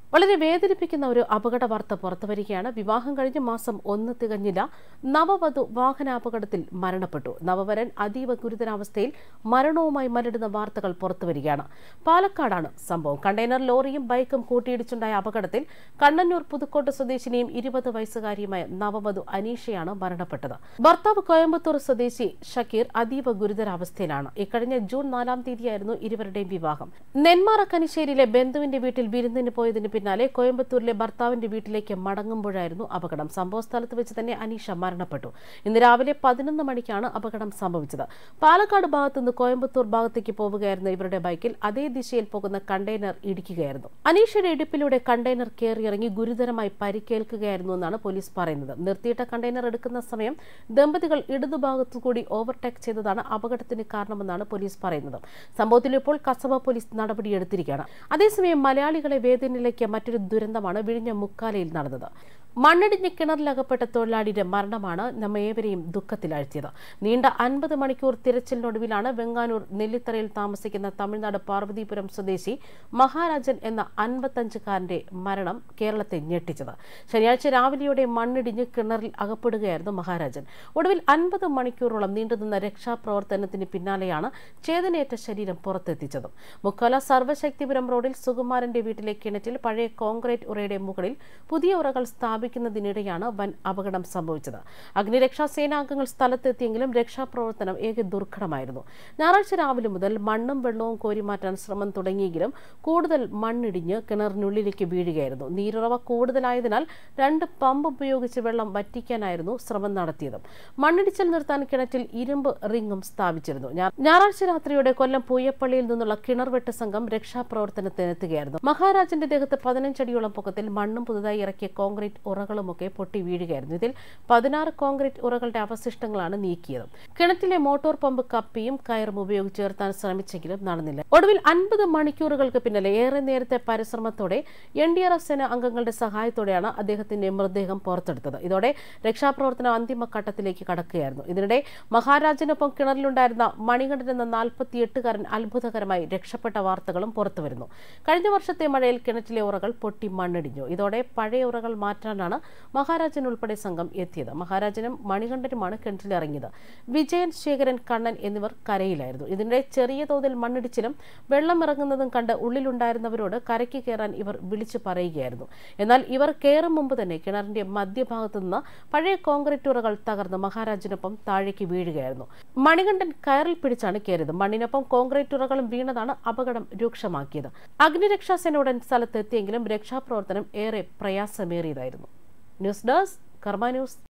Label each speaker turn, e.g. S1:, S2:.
S1: വളരെ വേദനിപ്പിക്കുന്ന ഒരു അപകട വാർത്ത പുറത്തുവരികയാണ് വിവാഹം കഴിഞ്ഞ് മാസം ഒന്ന് തികഞ്ഞില്ല നവവധു വാഹനാപകടത്തിൽ മരണപ്പെട്ടു നവവരൻ അതീവ ഗുരുതരാവസ്ഥയിൽ മരണവുമായി മരടുന്ന വാർത്തകൾ പുറത്തുവരികയാണ് പാലക്കാടാണ് സംഭവം കണ്ടെയ്നർ ലോറിയും ബൈക്കും കൂട്ടിയിടിച്ചുണ്ടായ അപകടത്തിൽ കണ്ണന്നൂർ പുതുക്കോട്ട് സ്വദേശിനിയും ഇരുപത് വയസ്സുകാരിയുമായ നവവധു അനീഷയാണ് മരണപ്പെട്ടത് ഭർത്താവ് കോയമ്പത്തൂർ സ്വദേശി ഷക്കീർ അതീവ ഗുരുതരാവസ്ഥയിലാണ് ഇക്കഴിഞ്ഞ ജൂൺ നാലാം തീയതിയായിരുന്നു ഇരുവരുടെയും വിവാഹം നെന്മാറ കനിശ്ശേരിയിലെ ബന്ധുവിന്റെ വീട്ടിൽ വിരുന്നിന് പോയതിന് പിന്നാലെ കോയമ്പത്തൂരിലെ ഭർത്താവിന്റെ വീട്ടിലേക്ക് മടങ്ങുമ്പോഴായിരുന്നു അപകടം സംഭവ സ്ഥലത്ത് വെച്ച് തന്നെ അനീഷ മരണപ്പെട്ടു ഇന്ന് രാവിലെ പതിനൊന്ന് മണിക്കാണ് അപകടം സംഭവിച്ചത് പാലക്കാട് ഭാഗത്ത് നിന്ന് കോയമ്പത്തൂർ ഭാഗത്തേക്ക് പോവുകയായിരുന്ന ഇവരുടെ ബൈക്കിൽ അതേ ദിശയിൽ പോകുന്ന കണ്ടെയ്നർ ഇടിക്കുകയായിരുന്നു അനീഷയുടെ ഇടുപ്പിലൂടെ കണ്ടെയ്നർ കയറിയിറങ്ങി ഗുരുതരമായി പരിക്കേൽക്കുകയായിരുന്നു എന്നാണ് പോലീസ് പറയുന്നത് നിർത്തിയിട്ട കണ്ടെയ്നർ എടുക്കുന്ന സമയം ദമ്പതികൾ ഇടതുഭാഗത്തുകൂടി ഓവർടേക്ക് ചെയ്തതാണ് അപകടത്തിന് കാരണമെന്നാണ് പോലീസ് പറയുന്നത് സംഭവത്തിൽ ഇപ്പോൾ കസബ പോലീസ് നടപടിയെടുത്തിരിക്കുകയാണ് അതേസമയം മലയാളികളെ വേദനയിലേക്ക് മറ്റൊരു ദുരന്തമാണ് വിഴിഞ്ഞ മുക്കാലയിൽ നടന്നത് മണ്ണിടിഞ്ഞ് കിണറിലകപ്പെട്ട തൊഴിലാളിയുടെ മരണമാണ് നമ്മേവരെയും ദുഃഖത്തിലാഴ്ത്തിയത് നീണ്ട അൻപത് മണിക്കൂർ തിരച്ചിലിനൊടുവിലാണ് വെങ്ങാനൂർ നെല്ലിത്തറയിൽ താമസിക്കുന്ന തമിഴ്നാട് പാർവതിപുരം സ്വദേശി മഹാരാജൻ എന്ന അൻപത്തഞ്ചുകാരന്റെ മരണം കേരളത്തെ ഞെട്ടിച്ചത് ശനിയാഴ്ച രാവിലെയോടെ മണ്ണിടിഞ്ഞ് കിണറിൽ അകപ്പെടുകയായിരുന്നു മഹാരാജൻ ഒടുവിൽ അൻപത് മണിക്കൂറോളം നീണ്ടുനിന്ന രക്ഷാപ്രവർത്തനത്തിന് പിന്നാലെയാണ് ചേതനയേറ്റ ശരീരം പുറത്തെത്തിച്ചതും മുക്കോല സർവശക്തിപുരം റോഡിൽ സുകുമാരന്റെ വീട്ടിലെ കിണറ്റിൽ പഴയ കോൺക്രീറ്റ് ഉറയുടെ മുകളിൽ പുതിയ ഉറകൾ സ്ഥാപിക്കുന്നതിനിടെയാണ് വൻ അപകടം സംഭവിച്ചത് അഗ്നിരക്ഷാ സേനാംഗങ്ങൾ സ്ഥലത്തെത്തിയെങ്കിലും രക്ഷാപ്രവർത്തനം ഏക ദുർഘടമായിരുന്നു ഞായറാഴ്ച രാവിലെ മുതൽ മണ്ണും വെള്ളവും കോരിമാറ്റാൻ ശ്രമം തുടങ്ങിയെങ്കിലും കൂടുതൽ മണ്ണിടിഞ്ഞ് കിണറിനുള്ളിലേക്ക് വീഴുകയായിരുന്നു നീരുറവ കൂടുതലായതിനാൽ രണ്ട് പമ്പ് ഉപയോഗിച്ച് വെള്ളം വറ്റിക്കാനായിരുന്നു ശ്രമം നടത്തിയത് മണ്ണിടിച്ചൽ നിർത്താൻ കിണറ്റിൽ ഇരുമ്പ് റിങ്ങും സ്ഥാപിച്ചിരുന്നു ഞാ- ഞായറാഴ്ച രാത്രിയോടെ കൊല്ലം പൂയപ്പള്ളിയിൽ നിന്നുള്ള കിണർവെട്ട് സംഘം രക്ഷാപ്രവർത്തനത്തിനെത്തുകയായിരുന്നു മഹാരാജന്റെ ദേഹത്ത് പതിനഞ്ചടിയോളം പൊക്കത്തിൽ മണ്ണും പുതുതായി ഇറക്കിയ കോൺക്രീറ്റ് ഉറകളുമൊക്കെ പൊട്ടി വീഴുകയായിരുന്നു ഇതിൽ പതിനാറ് കോൺക്രീറ്റ് ഉറകളുടെ അവശിഷ്ടങ്ങളാണ് നീക്കിയത് കിണറ്റിലെ മോട്ടോർ പമ്പ് കപ്പിയും കയറും ഉപയോഗിച്ച് ഉയർത്താൻ ശ്രമിച്ചെങ്കിലും നടന്നില്ല ഒടുവിൽ അൻപത് മണിക്കൂറുകൾക്ക് പിന്നാലെ ഏറെ നേരത്തെ പരിശ്രമത്തോടെ എൻ ഡി ആർ എഫ് സേന അംഗങ്ങളുടെ സഹായത്തോടെയാണ് അദ്ദേഹത്തിന്റെ മൃതദേഹം പുറത്തെടുത്തത് ഇതോടെ രക്ഷാപ്രവർത്തനം അന്തിമഘട്ടത്തിലേക്ക് കടക്കുകയായിരുന്നു ഇതിനിടെ മഹാരാജനൊപ്പം കിണറിലുണ്ടായിരുന്ന മണികണ്ഠൻ എന്ന നാൽപ്പത്തിയെട്ടുകാരൻ അത്ഭുതകരമായി രക്ഷപ്പെട്ട വാർത്തകളും പുറത്തുവരുന്നു കഴിഞ്ഞ വർഷത്തെ മഴയിൽ കിണറ്റിലെ ഉറകൾ പൊട്ടി മണ്ണിടിഞ്ഞു ഇതോടെ പഴയ ഉറകൾ മാറ്റാനാണ് മഹാരാജൻ ഉൾപ്പെടെ സംഘം എത്തിയത് മഹാരാജനും മണികണ്ഠനുമാണ് കിണറ്റിലിറങ്ങിയത് വിജയൻ ശേഖരൻ കണ്ണൻ എന്നിവർ കരയിലായിരുന്നു ഇതിനിടെ ചെറിയ തോതിൽ മണ്ണിടിച്ചിലും വെള്ളം ഇറങ്ങുന്നതും കണ്ട് ഉള്ളിലുണ്ടായിരുന്നവരോട് കരയ്ക്ക് കയറാൻ ഇവർ വിളിച്ചു പറയുകയായിരുന്നു എന്നാൽ ഇവർ കയറും മുമ്പ് തന്നെ കിണറിന്റെ മധ്യഭാഗത്തു നിന്ന് പഴയ കോൺക്രീറ്റ് ഉറകൾ തകർന്ന് മഹാരാജിനൊപ്പം താഴേക്ക് വീഴുകയായിരുന്നു മണികണ്ഠൻ കയറിൽ പിടിച്ചാണ് കയറിയത് മണ്ണിനൊപ്പം കോൺക്രീറ്റ് ഉറകളും വീണതാണ് അപകടം രൂക്ഷമാക്കിയത് അഗ്നിരക്ഷാസേന ഉടൻ സ്ഥലത്തെത്തിയെങ്കിലും രക്ഷാപ്രവർത്തനം ഏറെ പ്രയാസമേറിയതായിരുന്നു ന്യൂസ് ഡെസ്ക് കർമ്മ ന്യൂസ്